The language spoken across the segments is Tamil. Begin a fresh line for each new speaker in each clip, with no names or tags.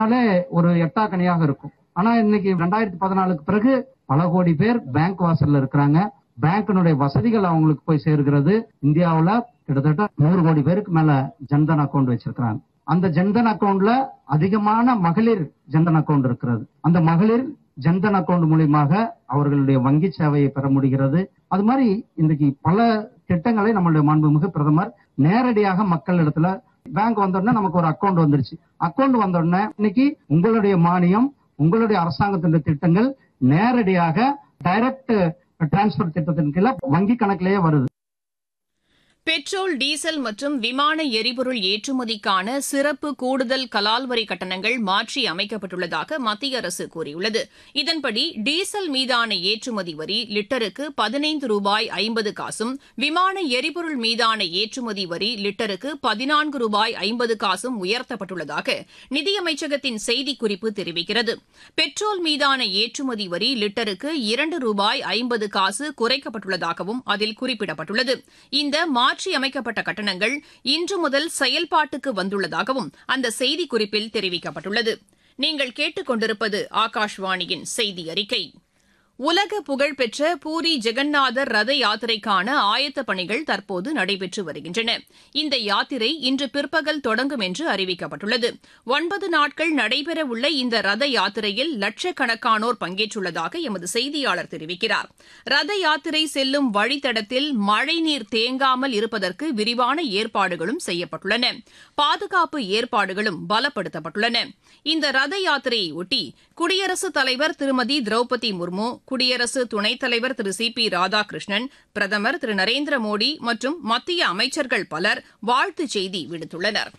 அதனாலே ஒரு எட்டாக்கணியாக இருக்கும் ஆனா இன்னைக்கு ரெண்டாயிரத்தி பதினாலுக்கு பிறகு பல கோடி பேர் பேங்க் வாசல்ல இருக்கிறாங்க பேங்கினுடைய வசதிகள் அவங்களுக்கு போய் சேர்கிறது இந்தியாவுல கிட்டத்தட்ட நூறு கோடி பேருக்கு மேல ஜன்தன் அக்கவுண்ட் வச்சிருக்கிறாங்க அந்த ஜன்தன் அக்கவுண்ட்ல அதிகமான மகளிர் ஜன்தன் அக்கவுண்ட் இருக்கிறது அந்த மகளிர் ஜன்தன் அக்கவுண்ட் மூலியமாக அவர்களுடைய வங்கி சேவையை பெற முடிகிறது அது மாதிரி இன்னைக்கு பல திட்டங்களை நம்மளுடைய மாண்புமிகு பிரதமர் நேரடியாக மக்கள் இடத்துல பேங்க் வந்தோடனே நமக்கு ஒரு அக்கவுண்ட் வந்துருச்சு அக்கவுண்ட் வந்தோடனே இன்னைக்கு உங்களுடைய மானியம் உங்களுடைய அரசாங்கத்தினுடைய திட்டங்கள் நேரடியாக டைரக்ட் டிரான்ஸ்பர் திட்டத்தின் கீழே வங்கி கணக்கிலேயே வருது
பெட்ரோல் டீசல் மற்றும் விமான எரிபொருள் ஏற்றுமதிக்கான சிறப்பு கூடுதல் கலால் வரி கட்டணங்கள் மாற்றி அமைக்கப்பட்டுள்ளதாக மத்திய அரசு கூறியுள்ளது இதன்படி டீசல் மீதான ஏற்றுமதி வரி லிட்டருக்கு பதினைந்து ரூபாய் ஐம்பது காசும் விமான எரிபொருள் மீதான ஏற்றுமதி வரி லிட்டருக்கு பதினான்கு ரூபாய் ஐம்பது காசும் உயர்த்தப்பட்டுள்ளதாக நிதியமைச்சகத்தின் செய்திக்குறிப்பு தெரிவிக்கிறது பெட்ரோல் மீதான ஏற்றுமதி வரி லிட்டருக்கு இரண்டு ரூபாய் ஐம்பது காசு குறைக்கப்பட்டுள்ளதாகவும் அதில் குறிப்பிடப்பட்டுள்ளது இந்த மாற்றி அமைக்கப்பட்ட கட்டணங்கள் இன்று முதல் செயல்பாட்டுக்கு வந்துள்ளதாகவும் அந்த செய்திக்குறிப்பில் தெரிவிக்கப்பட்டுள்ளது நீங்கள் கேட்டுக்கொண்டிருப்பது ஆகாஷ்வாணியின் செய்தி அறிக்கை உலக புகழ்பெற்ற பூரி ஜெகநாதர் ரத யாத்திரைக்கான ஆயத்த பணிகள் தற்போது நடைபெற்று வருகின்றன இந்த யாத்திரை இன்று பிற்பகல் தொடங்கும் என்று அறிவிக்கப்பட்டுள்ளது ஒன்பது நாட்கள் நடைபெறவுள்ள இந்த ரத யாத்திரையில் லட்சக்கணக்கானோர் பங்கேற்றுள்ளதாக எமது செய்தியாளர் தெரிவிக்கிறார் ரத யாத்திரை செல்லும் வழித்தடத்தில் மழைநீர் தேங்காமல் இருப்பதற்கு விரிவான ஏற்பாடுகளும் செய்யப்பட்டுள்ளன பாதுகாப்பு ஏற்பாடுகளும் பலப்படுத்தப்பட்டுள்ளன இந்த ரத யாத்திரையொட்டி குடியரசுத் தலைவர் திருமதி திரௌபதி முர்மு குடியரசு துணைத் தலைவர் திரு சி பி ராதாகிருஷ்ணன் பிரதமர் திரு நரேந்திர மோடி மற்றும் மத்திய அமைச்சர்கள் பலர் வாழ்த்துச் செய்தி விடுத்துள்ளனர்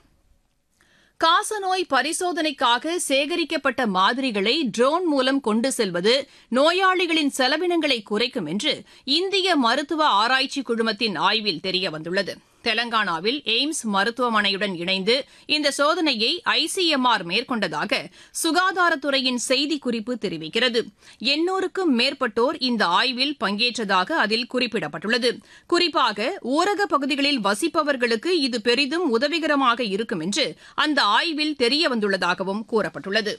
காசநோய் பரிசோதனைக்காக சேகரிக்கப்பட்ட மாதிரிகளை ட்ரோன் மூலம் கொண்டு செல்வது நோயாளிகளின் செலவினங்களை குறைக்கும் என்று இந்திய மருத்துவ ஆராய்ச்சி குழுமத்தின் ஆய்வில் தெரியவந்துள்ளது தெலங்கானாவில் எய்ம்ஸ் மருத்துவமனையுடன் இணைந்து இந்த சோதனையை ஐசிஎம்ஆர் மேற்கொண்டதாக சுகாதாரத்துறையின் செய்திக்குறிப்பு தெரிவிக்கிறது எண்ணூறுக்கும் மேற்பட்டோர் இந்த ஆய்வில் பங்கேற்றதாக அதில் குறிப்பிடப்பட்டுள்ளது குறிப்பாக ஊரக பகுதிகளில் வசிப்பவர்களுக்கு இது பெரிதும் உதவிகரமாக இருக்கும் என்று அந்த ஆய்வில் தெரியவந்துள்ளதாகவும் கூறப்பட்டுள்ளது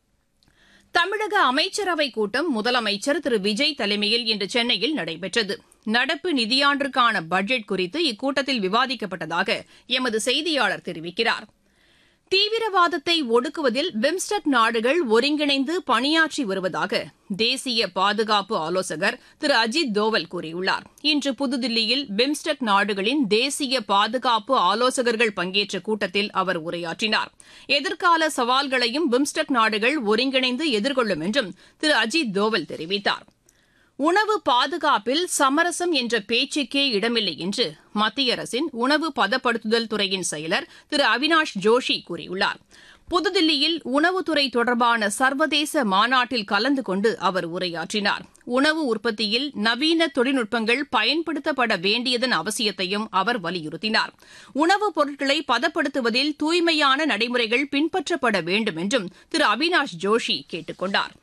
தமிழக அமைச்சரவைக் கூட்டம் முதலமைச்சர் திரு விஜய் தலைமையில் இன்று சென்னையில் நடைபெற்றது நடப்பு நிதியாண்டிற்கான பட்ஜெட் குறித்து இக்கூட்டத்தில் விவாதிக்கப்பட்டதாக எமது செய்தியாளர் தெரிவிக்கிறார் தீவிரவாதத்தை ஒடுக்குவதில் பிம்ஸ்டெக் நாடுகள் ஒருங்கிணைந்து பணியாற்றி வருவதாக தேசிய பாதுகாப்பு ஆலோசகர் திரு அஜித் தோவல் கூறியுள்ளார் இன்று புதுதில்லியில் பிம்ஸ்டெக் நாடுகளின் தேசிய பாதுகாப்பு ஆலோசகர்கள் பங்கேற்ற கூட்டத்தில் அவர் உரையாற்றினார் எதிர்கால சவால்களையும் பிம்ஸ்டெக் நாடுகள் ஒருங்கிணைந்து எதிர்கொள்ளும் என்றும் திரு அஜித் தோவல் தெரிவித்தார் உணவு பாதுகாப்பில் சமரசம் என்ற பேச்சுக்கே இடமில்லை என்று மத்திய அரசின் உணவு பதப்படுத்துதல் துறையின் செயலர் திரு அவினாஷ் ஜோஷி கூறியுள்ளார் புதுதில்லியில் உணவுத்துறை தொடர்பான சர்வதேச மாநாட்டில் கலந்து கொண்டு அவர் உரையாற்றினார் உணவு உற்பத்தியில் நவீன தொழில்நுட்பங்கள் பயன்படுத்தப்பட வேண்டியதன் அவசியத்தையும் அவர் வலியுறுத்தினார் உணவுப் பொருட்களை பதப்படுத்துவதில் தூய்மையான நடைமுறைகள் பின்பற்றப்பட வேண்டும் என்றும் திரு அவினாஷ் ஜோஷி கேட்டுக் கொண்டார்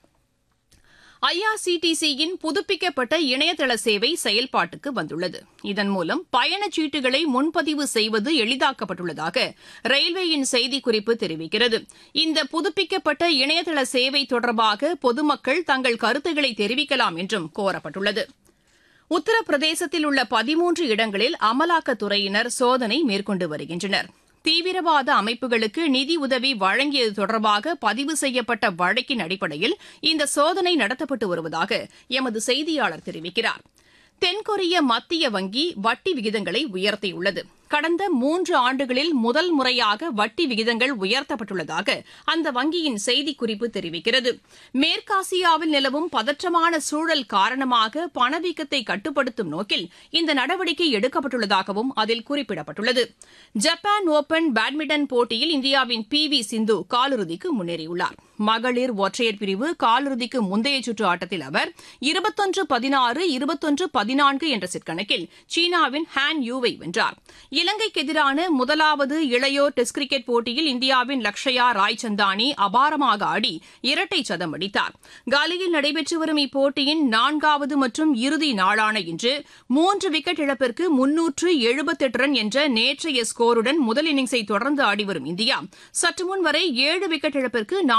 ஐஆர்சிடிசியின் புதுப்பிக்கப்பட்ட இணையதள சேவை செயல்பாட்டுக்கு வந்துள்ளது இதன் மூலம் பயணச்சீட்டுகளை முன்பதிவு செய்வது எளிதாக்கப்பட்டுள்ளதாக ரயில்வேயின் செய்திக்குறிப்பு தெரிவிக்கிறது இந்த புதுப்பிக்கப்பட்ட இணையதள சேவை தொடர்பாக பொதுமக்கள் தங்கள் கருத்துக்களை தெரிவிக்கலாம் என்றும் கோரப்பட்டுள்ளது உத்தரப்பிரதேசத்தில் உள்ள பதிமூன்று இடங்களில் அமலாக்கத்துறையினர் சோதனை மேற்கொண்டு வருகின்றனர் தீவிரவாத அமைப்புகளுக்கு நிதி உதவி வழங்கியது தொடர்பாக பதிவு செய்யப்பட்ட வழக்கின் அடிப்படையில் இந்த சோதனை நடத்தப்பட்டு வருவதாக எமது செய்தியாளர் தெரிவிக்கிறார் தென்கொரிய மத்திய வங்கி வட்டி விகிதங்களை உயர்த்தியுள்ளது கடந்த மூன்று ஆண்டுகளில் முதல் முறையாக வட்டி விகிதங்கள் உயர்த்தப்பட்டுள்ளதாக அந்த வங்கியின் செய்திக்குறிப்பு தெரிவிக்கிறது மேற்காசியாவில் நிலவும் பதற்றமான சூழல் காரணமாக பணவீக்கத்தை கட்டுப்படுத்தும் நோக்கில் இந்த நடவடிக்கை எடுக்கப்பட்டுள்ளதாகவும் அதில் குறிப்பிடப்பட்டுள்ளது ஜப்பான் ஓபன் பேட்மிண்டன் போட்டியில் இந்தியாவின் பி வி சிந்து காலிறுதிக்கு முன்னேறியுள்ளார் மகளிர் ஒற்றையர் பிரிவு காலிறுதிக்கு முந்தைய சுற்று ஆட்டத்தில் அவர் இருபத்தொன்று பதினாறு இருபத்தொன்று பதினான்கு என்ற செட் கணக்கில் சீனாவின் ஹான் யூவை வென்றார் இலங்கைக்கு எதிரான முதலாவது இளையோர் டெஸ்ட் கிரிக்கெட் போட்டியில் இந்தியாவின் லக்ஷயா ராய்சந்தானி அபாரமாக ஆடி இரட்டை சதம் அடித்தார் காலியில் நடைபெற்று வரும் இப்போட்டியின் நான்காவது மற்றும் இறுதி நாளான இன்று மூன்று விக்கெட் இழப்பிற்கு முன்னூற்று எழுபத்தெட்டு ரன் என்ற நேற்றைய ஸ்கோருடன் முதல் இன்னிங்ஸை தொடர்ந்து ஆடிவரும் இந்தியா சற்று முன் வரை ஏழு விக்கெட் இழப்பிற்கு